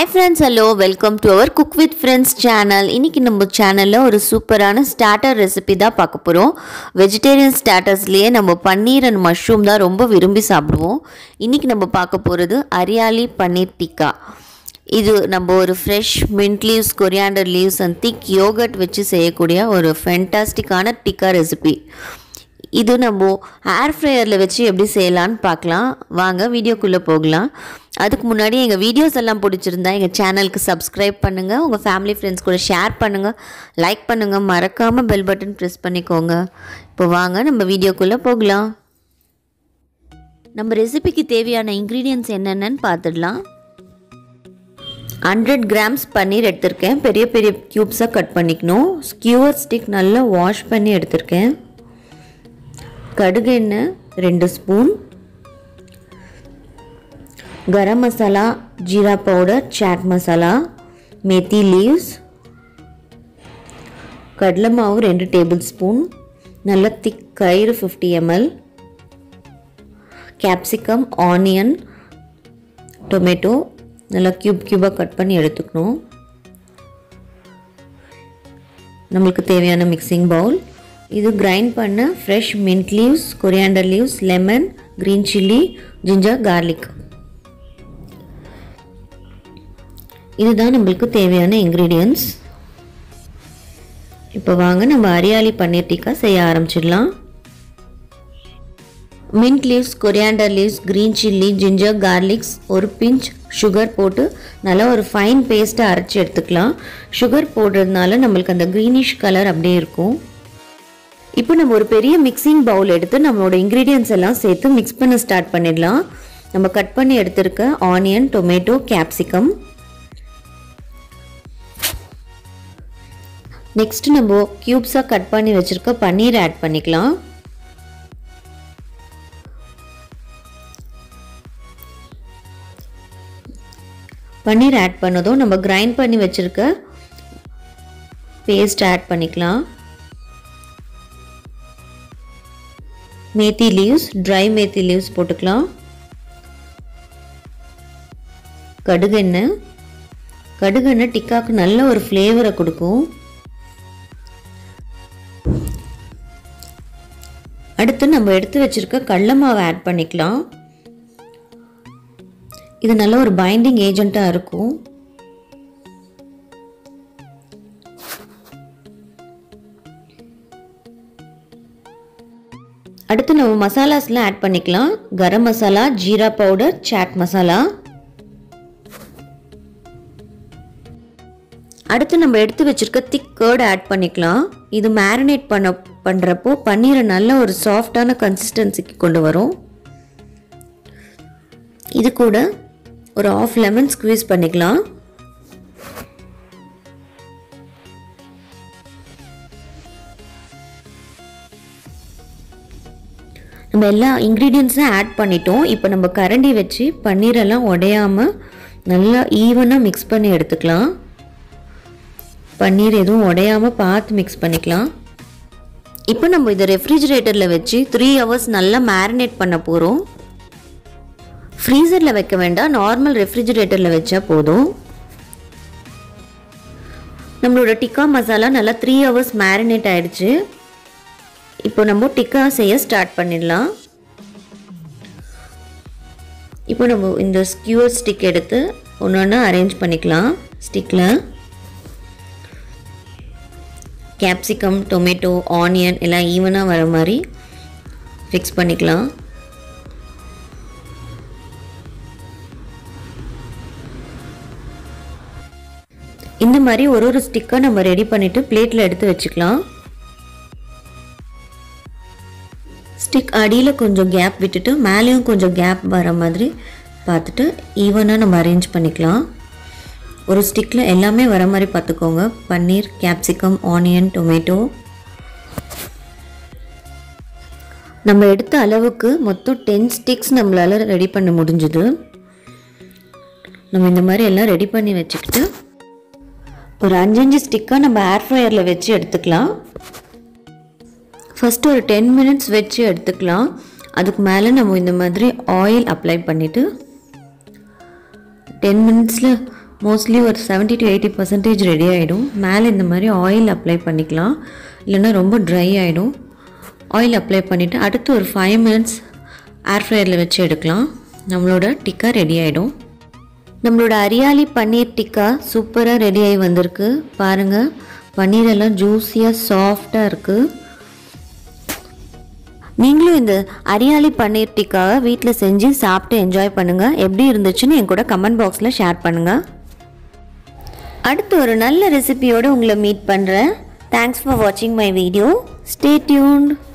friends hello welcome to our cook with friends channel இன்றைக்கி நம்ம சேனலில் ஒரு சூப்பரான ஸ்டார்டர் ரெசிபி தான் பார்க்க போகிறோம் வெஜிடேரியன் ஸ்டார்டர்ஸ்லேயே நம்ம பன்னீர் அண்ட் மஷ்ரூம் தான் ரொம்ப விரும்பி சாப்பிடுவோம் இன்றைக்கி நம்ம பார்க்க போகிறது அரியாலி பன்னீர் டிக்கா இது நம்ம ஒரு fresh mint leaves coriander leaves and thick yogurt வச்சு செய்யக்கூடிய ஒரு ஃபென்டாஸ்டிக்கான டிக்கா ரெசிபி இது நம்ம ஏர் ஃப்ரையரில் வச்சு எப்படி செய்யலான்னு பார்க்கலாம் வாங்க வீடியோக்குள்ளே போகலாம் அதுக்கு முன்னாடி எங்கள் வீடியோஸ் எல்லாம் பிடிச்சிருந்தா எங்கள் சேனலுக்கு சப்ஸ்கிரைப் பண்ணுங்கள் உங்கள் ஃபேமிலி ஃப்ரெண்ட்ஸ் கூட ஷேர் பண்ணுங்கள் லைக் பண்ணுங்கள் மறக்காமல் பெல் பட்டன் ப்ரெஸ் பண்ணிக்கோங்க இப்போ வாங்க நம்ம வீடியோக்குள்ளே போகலாம் நம்ம ரெசிபிக்கு தேவையான இன்க்ரீடியன்ட்ஸ் என்னென்னு பார்த்துடலாம் ஹண்ட்ரட் கிராம்ஸ் பன்னீர் எடுத்திருக்கேன் பெரிய பெரிய க்யூப்ஸாக கட் பண்ணிக்கணும் ஸ்கியூவர் ஸ்டிக் நல்லா வாஷ் பண்ணி எடுத்திருக்கேன் கடுகு எண்ணெய் ரெண்டு spoon garam masala jeera powder chaat masala methi leaves கடலை மாவு ரெண்டு டேபிள் ஸ்பூன் நல்ல திக் கயிறு fifty ML capsicum onion tomato நல்லா க்யூப் க்யூபாக கட் பண்ணி எடுத்துக்கணும் நம்மளுக்கு தேவையான மிக்சிங் பவுல் இது கிரைண்ட் பண்ண fresh mint leaves coriander leaves lemon green chilli ginger garlic இதுதான் நம்மளுக்கு தேவையான இன்க்ரீடியன்ட்ஸ் இப்போ வாங்க நம்ம அரியாலி பன்னீர் டிக்கா செய்ய ஆரம்பிச்சிடலாம் mint leaves coriander leaves green chilli ginger garlics ஒரு பிஞ்ச் சுகர் போட்டு நல்லா ஒரு ஃபைன் பேஸ்ட்டை அரைச்சி எடுத்துக்கலாம் சுகர் போடுறதுனால நம்மளுக்கு அந்த க்ரீனிஷ் கலர் அப்படியே இருக்கும் இப்போ நம்ம ஒரு பெரிய மிக்சிங் பவுல் எடுத்து நம்மளோட இன்க்ரீடியன்ஸ் எல்லாம் சேர்த்து மிக்ஸ் பண்ண ஸ்டார்ட் பண்ணிடலாம் நம்ம கட் பண்ணி எடுத்திருக்க ஆனியன் டொமேட்டோ கேப்சிகம் நெக்ஸ்ட் நம்ம க்யூப்ஸாக கட் பண்ணி வச்சுருக்க பன்னீர் ஆட் பண்ணிக்கலாம் பன்னீர் ஆட் பண்ணதும் நம்ம கிரைண்ட் பண்ணி வச்சுருக்க பேஸ்ட் ஆட் பண்ணிக்கலாம் methi leaves dry methi leaves போட்டுக்கலாம் கடுகெண்ணெய் கடுகெண்ணெய் டிக்காக்கு நல்ல ஒரு ஃப்ளேவரை கொடுக்கும் அடுத்து நம்ம எடுத்து வச்சிருக்க கடல மாவை ஆட் பண்ணிக்கலாம் இது நல்ல ஒரு பைண்டிங் ஏஜெண்ட்டாக இருக்கும் அடுத்து நம்ம மசாலாஸ்லாம் ஆட் பண்ணிக்கலாம் கரம் மசாலா ஜீரா பவுடர் சாட் மசாலா அடுத்து நம்ம எடுத்து வச்சிருக்க திக் கேர்டு ஆட் பண்ணிக்கலாம் இது மேரினேட் பண்ண பண்ணுறப்போ பன்னீரை நல்ல ஒரு சாஃப்டான கன்சிஸ்டன்சிக்கு கொண்டு வரும் இது கூட ஒரு ஆஃப் லெமன் ஸ்க்வீஸ் பண்ணிக்கலாம் நம்ம எல்லா இன்க்ரீடியன்ஸும் ஆட் பண்ணிட்டோம் இப்போ நம்ம கரண்டி வச்சு பன்னீரெல்லாம் உடையாமல் நல்லா ஈவனாக மிக்ஸ் பண்ணி எடுத்துக்கலாம் பன்னீர் எதுவும் உடையாமல் பார்த்து மிக்ஸ் பண்ணிக்கலாம் இப்போ நம்ம இதை ரெஃப்ரிஜிரேட்டரில் வச்சு த்ரீ ஹவர்ஸ் நல்லா மேரினேட் பண்ண போகிறோம் ஃப்ரீசரில் வைக்க வேண்டாம் நார்மல் ரெஃப்ரிஜிரேட்டரில் வச்சா போதும் நம்மளோட டிக்கா மசாலா நல்லா த்ரீ ஹவர்ஸ் மேரினேட் ஆகிடுச்சு இப்போ நம்ம டிக்கா செய்ய ஸ்டார்ட் பண்ணிடலாம் இப்போ நம்ம இந்த ஸ்கியூர் ஸ்டிக் எடுத்து ஒன்று ஒன்று அரேஞ்ச் பண்ணிக்கலாம் ஸ்டிக்கில் கேப்சிகம் டொமேட்டோ ஆனியன் எல்லாம் ஈவனாக வர மாதிரி ஃபிக்ஸ் பண்ணிக்கலாம் இந்த மாதிரி ஒரு ஒரு ஸ்டிக்காக நம்ம ரெடி பண்ணிவிட்டு பிளேட்டில் எடுத்து வச்சுக்கலாம் ஸ்டிக் அடியில் கொஞ்சம் கேப் விட்டுட்டு மேலேயும் கொஞ்சம் கேப் வர மாதிரி பார்த்துட்டு ஈவனாக நம்ம அரேஞ்ச் பண்ணிக்கலாம் ஒரு ஸ்டிக்கில் எல்லாமே வர மாதிரி பார்த்துக்கோங்க பன்னீர் கேப்சிகம் ஆனியன் டொமேட்டோ நம்ம எடுத்த அளவுக்கு மொத்தம் டென் ஸ்டிக்ஸ் நம்மளால் ரெடி பண்ண முடிஞ்சுது நம்ம இந்த மாதிரி எல்லாம் ரெடி பண்ணி வச்சுக்கிட்டு ஒரு அஞ்சஞ்சு ஸ்டிக்காக நம்ம ஏர் ஃப்ரையரில் வச்சு எடுத்துக்கலாம் ஃபஸ்ட்டு ஒரு டென் மினிட்ஸ் வச்சு எடுத்துக்கலாம் அதுக்கு மேலே நம்ம இந்த மாதிரி ஆயில் அப்ளை பண்ணிவிட்டு டென் மினிட்ஸில் மோஸ்ட்லி ஒரு 70 டு எயிட்டி பர்சன்டேஜ் ரெடி ஆகிடும் மேலே இந்த மாதிரி ஆயில் அப்ளை பண்ணிக்கலாம் இல்லைன்னா ரொம்ப ட்ரை ஆகிடும் ஆயில் அப்ளை பண்ணிவிட்டு அடுத்து ஒரு ஃபைவ் மினிட்ஸ் ஏர் ஃப்ரையரில் வச்சு எடுக்கலாம் நம்மளோட டிக்கா ரெடி ஆகிடும் நம்மளோட அரியாலி பன்னீர் டிக்கா சூப்பராக ரெடி ஆகி வந்திருக்கு பாருங்கள் பன்னீர் எல்லாம் ஜூஸியாக சாஃப்டாக இருக்குது நீங்களும் இந்த அரியாலி பன்னீர் டிக்காவை வீட்டில் செஞ்சு சாப்பிட்டு என்ஜாய் பண்ணுங்கள் எப்படி இருந்துச்சுன்னு என் கூட கமெண்ட் பாக்ஸில் ஷேர் பண்ணுங்கள் அடுத்து ஒரு நல்ல ரெசிபியோடு உங்களை மீட் பண்ணுறேன் தேங்க்ஸ் ஃபார் வாட்சிங் மை வீடியோ ஸ்டே டியூன்ட்